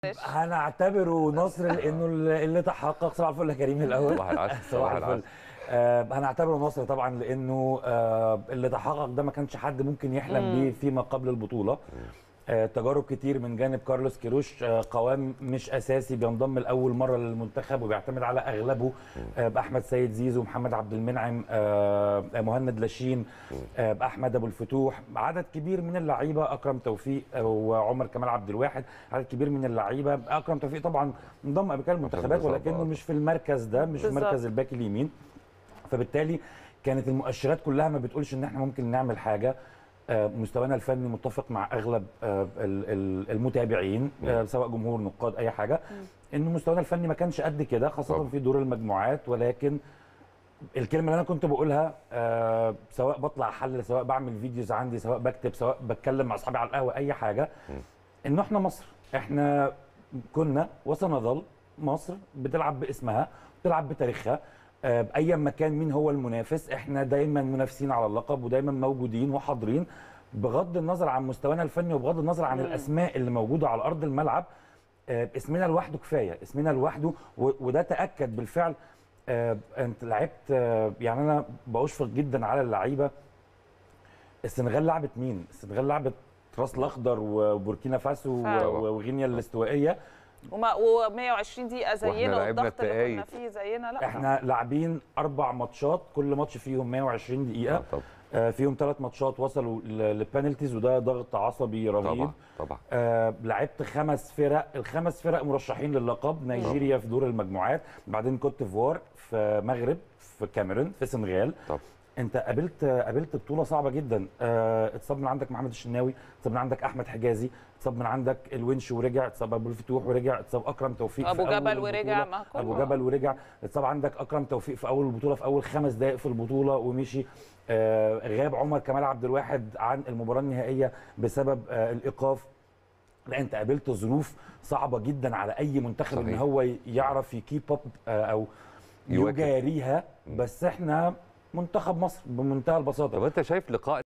تنساش هنعتبره نصر لانه اللي تحقق صباح الفل يا كريم الاول صباح العسل صباح صباح الفل العسل آه هنعتبره نصر طبعا لانه آه اللي تحقق ده ما كانش حد ممكن يحلم بيه فيما قبل البطوله آه تجارب كتير من جانب كارلوس كيروش آه قوام مش اساسي بينضم لاول مره للمنتخب وبيعتمد على اغلبه آه باحمد سيد زيزو محمد عبد المنعم آه مهند لاشين آه باحمد ابو الفتوح عدد كبير من اللعيبه اكرم توفيق آه وعمر كمال عبد الواحد عدد كبير من اللعيبه اكرم توفيق طبعا انضم قبل كده المنتخبات بالظبط، ولكنه آه. مش في المركز ده مش في بالظبط. مركز الباك اليمين فبالتالي كانت المؤشرات كلها ما بتقولش ان احنا ممكن نعمل حاجه آه، مستوانا الفني متفق مع اغلب آه، ال- ال- المتابعين آه، سواء جمهور نقاد اي حاجه ان مستوانا الفني ما كانش قد كده خاصه طبعا. في دور المجموعات ولكن الكلمه اللي انا كنت بقولها آه، سواء بطلع احلل سواء بعمل فيديوز عندي سواء بكتب سواء بتكلم مع اصحابي على القهوه اي حاجه انه احنا مصر احنا كنا وسنظل مصر بتلعب باسمها بتلعب بتاريخها آه، بايا ما كان مين هو المنافس احنا دايما منافسين على اللقب ودايما موجودين وحاضرين بغض النظر عن مستوانا الفني وبغض النظر عن الاسماء اللي موجوده على ارض الملعب آه، اسمنا لوحده كفايه اسمنا لوحده و- وده تاكد بالفعل آه، انت لعبت آه، يعني انا بشفق جدا على اللعيبه السنغال لعبت مين؟ السنغال لعبت راس الاخضر وبوركينا فاسو فعلا. و- وغينيا الاستوائيه وما و120 دقيقه زينا لعبنا والضغط اللي كنا التقايد. فيه زينا لا احنا لاعبين اربع ماتشات كل ماتش فيهم 120 دقيقه آه، طبعا آه، فيهم ثلاث ماتشات وصلوا ل- للبنالتيز وده ضغط عصبي رهيب طبعا طبعا آه لعبت خمس فرق الخمس فرق مرشحين للقب نيجيريا في دور المجموعات بعدين كوت ديفوار في مغرب في كاميرون في سنغال طبعا انت قابلت قابلت بطوله صعبه جدا آه، اتصاب من عندك محمد الشناوي اتصاب من عندك احمد حجازي اتصاب من عندك الونش ورجع اتصاب ابو الفتوح ورجع اتصاب اكرم توفيق أبو في أول جبل ورجع، البطولة. ما كله. ابو جبل ورجع اتصاب عندك اكرم توفيق في اول البطوله في اول خمس دقائق في البطوله ومشي آه، غاب عمر كمال عبد الواحد عن المباراه النهائيه بسبب آه، الايقاف لا انت قابلت ظروف صعبه جدا على اي منتخب ان صحيح. هو يعرف يكيب اب او يواكب. يجاريها بس احنا منتخب مصر بمنتهى البساطه طب انت شايف لقاء